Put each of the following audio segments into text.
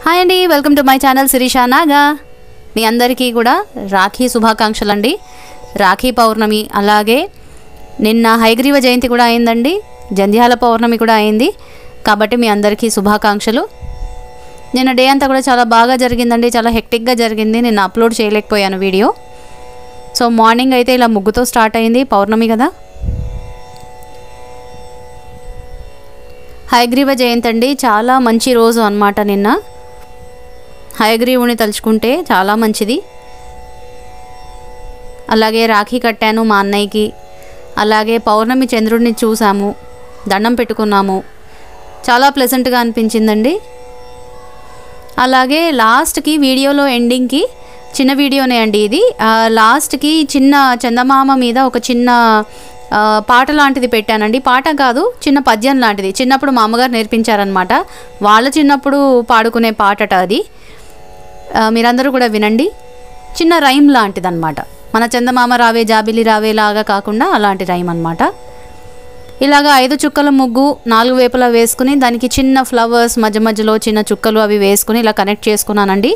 hi అండి welcome to my channel Sirisha Naga మీ అందరికీ కూడా రాఖీ శుభాకాంక్షలు అండి రాఖీ పౌర్ణమి అలాగే నిన్న హైగ్రీవ జయంతి కూడా అయిందండి జంధ్యాల పౌర్ణమి కూడా అయింది కాబట్టి మీ అందరికీ శుభాకాంక్షలు నిన్న డే అంతా కూడా చాలా బాగా జరిగిందండి చాలా హెక్టిక్గా జరిగింది నేను అప్లోడ్ చేయలేకపోయాను వీడియో సో మార్నింగ్ అయితే ఇలా ముగ్గుతో స్టార్ట్ అయింది పౌర్ణమి కదా హయగ్రీవ జయంతి అండి చాలా మంచి రోజు అన్నమాట నిన్న హయగ్రీవుని తలుచుకుంటే చాలా మంచిది అలాగే రాఖీ కట్టాను మా అన్నయ్యకి అలాగే పౌర్ణమి చంద్రుడిని చూసాము దండం పెట్టుకున్నాము చాలా ప్లెజెంట్గా అనిపించిందండి అలాగే లాస్ట్కి వీడియోలో ఎండింగ్కి చిన్న వీడియోనే అండి ఇది ఆ, లాస్ట్కి చిన్న చందమామ మీద ఒక చిన్న ఆ, పాట లాంటిది పెట్టానండి పాట కాదు చిన్న పద్యం లాంటిది చిన్నప్పుడు మా అమ్మగారు నేర్పించారనమాట వాళ్ళ చిన్నప్పుడు పాడుకునే పాటట అది ఆ, మీరందరూ కూడా వినండి చిన్న రైమ్ లాంటిది అనమాట మన చందమామ రావే జాబిలి రావే లాగా కాకుండా అలాంటి రైమ్ అనమాట ఇలాగ ఐదు చుక్కల ముగ్గు నాలుగు వైపులా వేసుకుని దానికి చిన్న ఫ్లవర్స్ మధ్య మధ్యలో చిన్న చుక్కలు అవి వేసుకుని ఇలా కనెక్ట్ చేసుకున్నానండి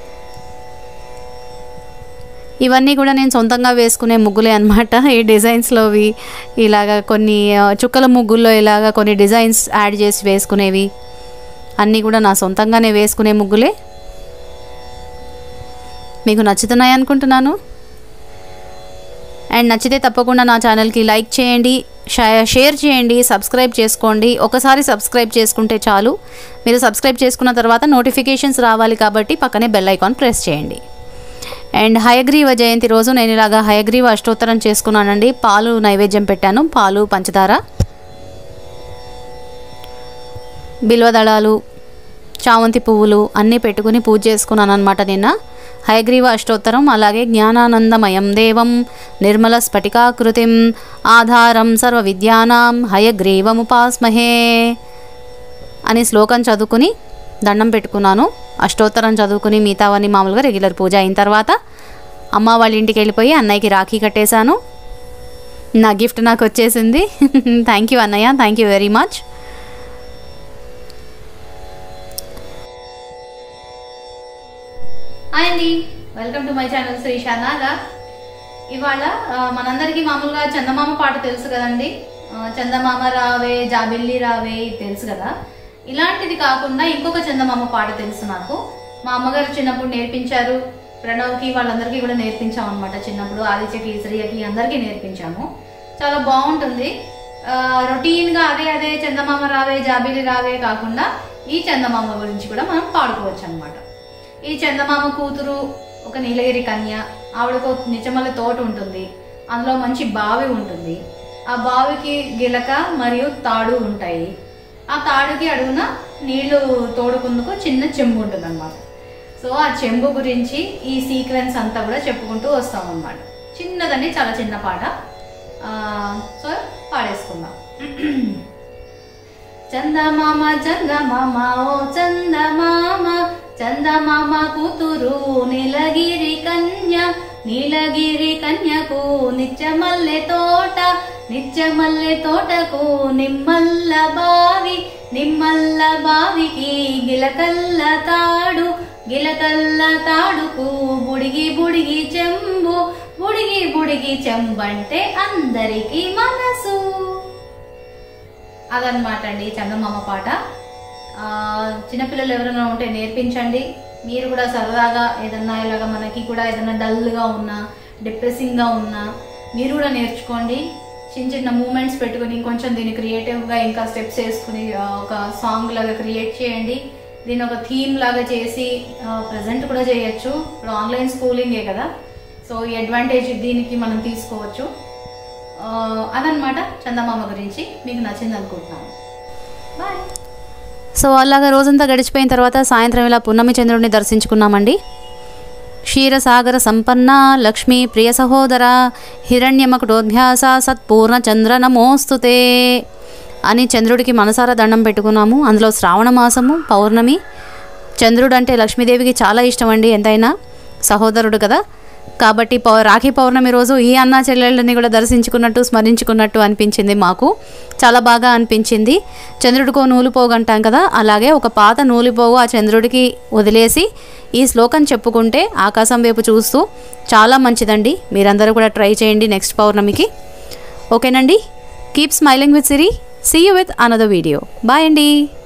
ఇవన్నీ కూడా నేను సొంతంగా వేసుకునే ముగ్గులే అనమాట ఈ డిజైన్స్లోవి ఇలాగ కొన్ని ఆ, చుక్కల ముగ్గుల్లో ఇలాగ కొన్ని డిజైన్స్ యాడ్ చేసి వేసుకునేవి అన్నీ కూడా నా సొంతంగానే వేసుకునే ముగ్గులే మీకు నచ్చుతున్నాయి అనుకుంటున్నాను అండ్ నచ్చితే తప్పకుండా నా ఛానల్కి లైక్ చేయండి షే- షేర్ చేయండి సబ్స్క్రైబ్ చేసుకోండి ఒకసారి సబ్స్క్రైబ్ చేసుకుంటే చాలు మీరు సబ్స్క్రైబ్ చేసుకున్న తర్వాత నోటిఫికేషన్స్ రావాలి కాబట్టి పక్కనే బెల్ ఐకాన్ ప్రెస్ చేయండి అండ్ హయగ్రీవ జయంతి రోజు నేను ఇలాగా హయగ్రీవ అష్టోత్తరం చేసుకున్నానండి పాలు నైవేద్యం పెట్టాను పాలు పంచదార బిల్వదళాలు చామంతి పువ్వులు అన్నీ పెట్టుకుని పూజ చేసుకున్నాను అనమాట నిన్న హయగ్రీవ అష్టోత్తరం అలాగే జ్ఞానానందమయం దేవం నిర్మల స్ఫటికాకృతిం ఆధారం సర్వ విద్యానాం హయగ్రీవముపాస్మహే అని శ్లోకం చదువుకుని దండం పెట్టుకున్నాను అష్టోత్తరం చదువుకుని మిగతావన్నీ మామూలుగా రెగ్యులర్ పూజ అయిన తర్వాత అమ్మ వాళ్ళ ఇంటికి వెళ్ళిపోయి అన్నయ్యకి రాఖీ కట్టేశాను నా గిఫ్ట్ నాకు వచ్చేసింది థ్యాంక్ యూ అన్నయ్య thank you very much hi అండి welcome to my channel Sri Shanaga ఇవాళ ఆ, మనందరికీ మామూలుగా చందమామ పాట తెలుసు కదండి ఆ, చందమామ రావే జాబిల్లి రావే ఇది తెలుసు కదా ఇలాంటిది కాకుండా ఇంకొక చందమామ పాట తెలుసు నాకు మా అమ్మగారు చిన్నప్పుడు నేర్పించారు ప్రణవ్కి వాళ్ళందరికీ కూడా నేర్పించాం అనమాట చిన్నప్పుడు ఆదిత్యకి శ్రీయకి అందరికీ నేర్పించాము చాలా బాగుంటుంది ఆ, రొటీన్ గా అదే అదే చందమామ రావే జాబిలి రావే కాకుండా ఈ చందమామ గురించి కూడా మనం పాడుకోవచ్చు అనమాట ఈ చందమామ కూతురు ఒక నీలగిరి కన్య ఆవిడకు ఒక నిజమల్ల తోట ఉంటుంది అందులో మంచి బావి ఉంటుంది ఆ బావికి గిలక మరియు తాడు ఉంటాయి ఆ తాడుకి అడుగున నీళ్లు తోడుకుందుకు చిన్న చెంబు ఉంటుంది అనమాట సో ఆ చెంబు గురించి ఈ సీక్వెన్స్ అంతా కూడా చెప్పుకుంటూ వస్తాం అనమాట చిన్నదండి చాలా చిన్న పాట ఆ, సో పాడేసుకుందాం చందమామ చందమామ ఓ చందమామ చందమామ కూతురు నీలగిరి కన్య నీలగిరి కన్యకు నిత్యమల్లె తోట నిత్యమల్లె తోటకు నిమ్మల్ల బావి నిమ్మల్ల బావికి గిలకల్ల తాడు గిలకల్ల తాడుకు బుడిగి బుడిగి చెంబు బుడిగి బుడిగి చెంబంటే అందరికీ మనసు అదనమాట అండి చందమామ పాట ఆ, చిన్నపిల్లలు ఎవరైనా ఉంటే నేర్పించండి మీరు కూడా సరదాగా ఏదన్నా ఇలాగా మనకి కూడా ఏదైనా డల్గా ఉన్నా డిప్రెసింగ్గా ఉన్నా మీరు కూడా నేర్చుకోండి చిన్న చిన్న మూమెంట్స్ పెట్టుకుని కొంచెం దీన్ని క్రియేటివ్గా ఇంకా స్టెప్స్ వేసుకుని ఆ, ఒక సాంగ్ లాగా క్రియేట్ చేయండి దీన్ని ఒక థీమ్ లాగా చేసి ప్రజెంట్ కూడా చేయొచ్చు ఇప్పుడు ఆన్లైన్ స్కూలింగే కదా సో ఈ అడ్వాంటేజ్ దీనికి మనం తీసుకోవచ్చు ఆ, అదనమాట చందమామ గురించి మీకు నచ్చింది అనుకుంటున్నాను బాయ్ సో అలాగా రోజంతా గడిచిపోయిన తర్వాత సాయంత్రం ఇలా పున్నమి చంద్రుడిని దర్శించుకున్నామండి క్షీరసాగర సంపన్న లక్ష్మీ ప్రియ సహోదర హిరణ్యమకుటోధ్యాస సత్పూర్ణ చంద్ర నమోస్తుతే అని చంద్రుడికి మనసారా దండం పెట్టుకున్నాము అందులో శ్రావణ మాసము పౌర్ణమి చంద్రుడు అంటే లక్ష్మీదేవికి చాలా ఇష్టం అండి ఎంతైనా సహోదరుడు కదా కాబట్టి పౌ రాఖీ పౌర్ణమి రోజు ఈ అన్నా చెల్లెళ్ళని కూడా దర్శించుకున్నట్టు స్మరించుకున్నట్టు అనిపించింది మాకు చాలా బాగా అనిపించింది చంద్రుడికో నూలుపోగు అంటాం కదా అలాగే ఒక పాత నూలుపోగు ఆ చంద్రుడికి వదిలేసి ఈ శ్లోకం చెప్పుకుంటే ఆకాశం వైపు చూస్తూ చాలా మంచిదండి మీరందరూ కూడా ట్రై చేయండి నెక్స్ట్ పౌర్ణమికి ఓకేనండి keep smiling with Siri see you with another video bye అండి